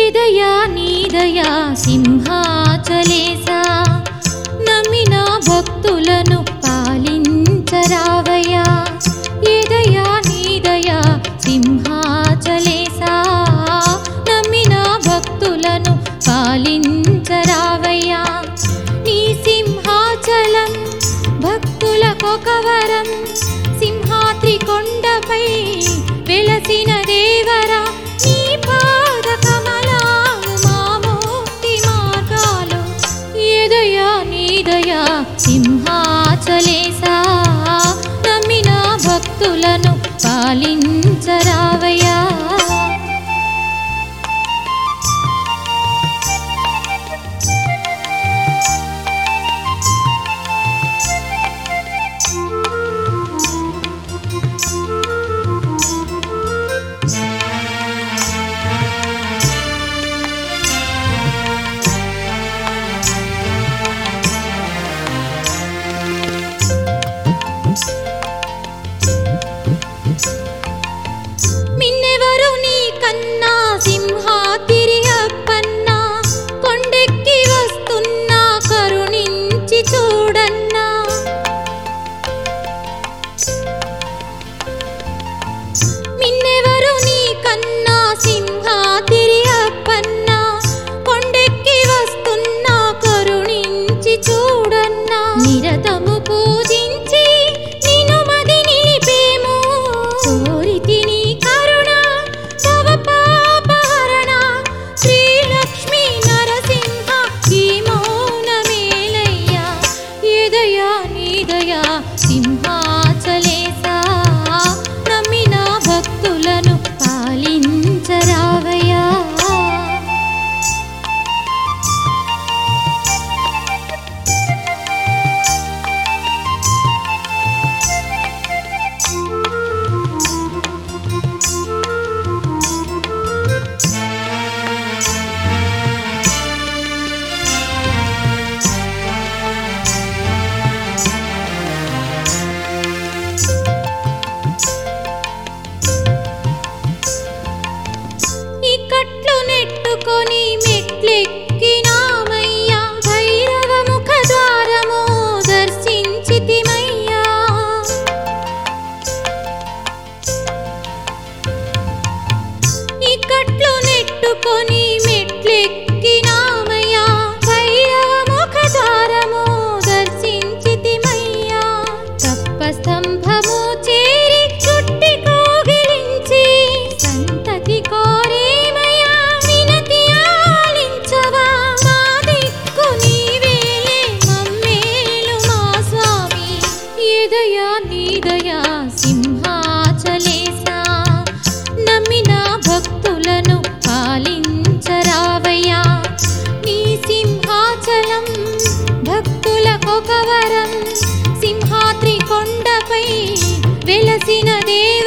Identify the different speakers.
Speaker 1: ఏదయా నీదయా సింహాచలేసా నమ్మిన భక్తులను పాలించరావయ్యా ఏదయా నీదయా సింహాచలేసా నమ్మిన భక్తులను పాలించరావయ్యా నీ సింహాచలం భక్తులకొక వరం సింహాద్రి కొండపై వెలసిన దేవరా నీ పాద కమలాలు మా ముక్తి మార్గాలు ఏదయా నీదయా సింహాచలేసా నమ్మిన భక్తులను పాలించరావయ్యా మిన్నెవరు నీ కన్నా సింహాతిరి అప్పన్నా కొండెక్కి వస్తున్నా కరుణించి చూడన్నా మిన్నెవరు నీ కన్నా సింహాతిరి అప్పన్నా కొండెక్కి వస్తున్నా కరుణించి చూడన్నా నిరతము పూజించి నిను మది నిలిపేము కోరితి నీ కరుణ తవ పాపహరణ శ్రీలక్ష్మీ నరసింహ ఈ మౌనమేలయ్యా ఏదయా నీదయా సింహాచలేసా నమ్మిన భక్తులను పాలించరావయ్యా ఇక్కట్లు నెట్టుకొని మెట్లెక్కినామయ్యా భైరవ ముఖ ద్వారము దర్శించితిమయ్యా ఇక్కట్లు నెట్టుకొని మెట్లెక్కినామయ్యా భైరవ ముఖ ద్వారము దర్శించితిమయ్యా తప్పస్తంభము చేరి చుట్టి కోగిలించి సంతతి కోరేమయ్యా వినతి ఆలించవా మా దిక్కు నీవేలే మమ్మేలు మా స్వామి ఏదయా నీదయా సింహాచలేసా నమ్మిన భక్తులను పాలించరావయ్యా నీ సింహాచలం భక్తులకొక వరం సింహాద్రి కొండపై వెలసిన దేవ